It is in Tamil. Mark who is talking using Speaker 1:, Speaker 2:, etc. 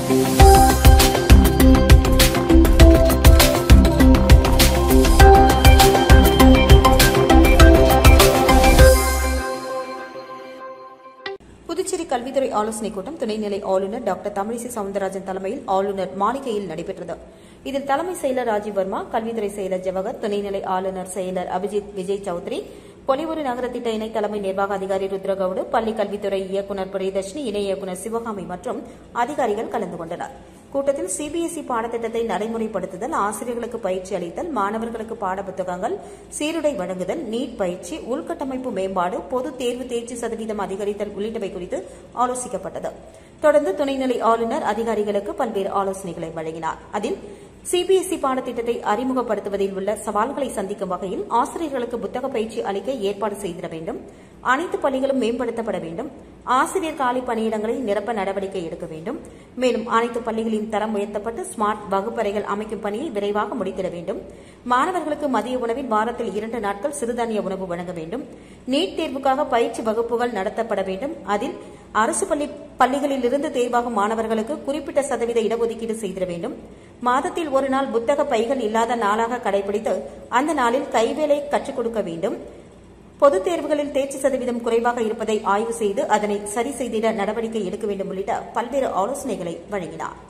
Speaker 1: புதுச்சேரி கல்வித்துறை ஆலோசனைக் கூட்டம் துணைநிலை ஆளுநர் டாக்டர் தமிழிசை சவுந்தரராஜன் தலைமையில் ஆளுநர் மாளிகையில் நடைபெற்றது இதில் தலைமை செயலர் ராஜீவ் வர்மா கல்வித்துறை செயலர் ஜவஹர் துணைநிலை ஆளுநர் செயலர் அபிஜித் விஜய் சௌத்ரி பொலிவுறு நகர திட்ட இணை தலைமை நிர்வாக அதிகாரி ருத்ரகவுடு பள்ளி கல்வித்துறை இயக்குநர் பிரியதர்ஷினி இணை இயக்குநர் சிவகாமி மற்றும் அதிகாரிகள் கலந்து கொண்டனர் கூட்டத்தில் சிபிஎஸ்இ பாடத்திட்டத்தை நடைமுறைப்படுத்துதல் ஆசிரியர்களுக்கு பயிற்சி அளித்தல் மாணவர்களுக்கு பாடப்புத்தகங்கள் சீருடை வழங்குதல் நீட் பயிற்சி உள்கட்டமைப்பு மேம்பாடு பொது தேர்வு தேர்ச்சி சதவீதம் அதிகரித்தல் உள்ளிட்டவை குறித்து ஆலோசிக்கப்பட்டது தொடர்ந்து துணைநிலை ஆளுநர் அதிகாரிகளுக்கு பல்வேறு ஆலோசனைகளை வழங்கினார் அதில் சிபிஎஸ்இ பாடத்திட்டத்தை அறிமுகப்படுத்துவதில் உள்ள சவால்களை சந்திக்கும் வகையில் ஆசிரியர்களுக்கு புத்தக பயிற்சி அளிக்க ஏற்பாடு செய்திட வேண்டும் அனைத்து பள்ளிகளும் மேம்படுத்தப்பட வேண்டும் ஆசிரியர் காலி பணியிடங்களை நிரப்ப நடவடிக்கை எடுக்க வேண்டும் மேலும் அனைத்து பள்ளிகளின் தரம் உயர்த்தப்பட்டு ஸ்மார்ட் வகுப்பறைகள் அமைக்கும் பணியை விரைவாக முடித்திட வேண்டும் மாணவர்களுக்கு மதிய உணவில் வாரத்தில் இரண்டு நாட்கள் சிறுதானிய உணவு வழங்க வேண்டும் நீட் தேர்வுக்காக பயிற்சி வகுப்புகள் நடத்தப்பட வேண்டும் அதில் அரசு பள்ளி பள்ளிகளிலிருந்து தேர்வாகும் மாணவர்களுக்கு குறிப்பிட்ட சதவீத இடஒதுக்கீடு செய்திட வேண்டும் மாதத்தில் ஒரு நாள் புத்தக பைகள் இல்லாத நாளாக கடைபிடித்து அந்த நாளில் கைவேலை கற்றுக் கொடுக்க வேண்டும் பொதுத் தேர்வுகளில் தேர்ச்சி சதவீதம் குறைவாக இருப்பதை ஆய்வு செய்து அதனை சரி செய்திட நடவடிக்கை எடுக்க வேண்டும் உள்ளிட்ட பல்வேறு ஆலோசனைகளை வழங்கினார்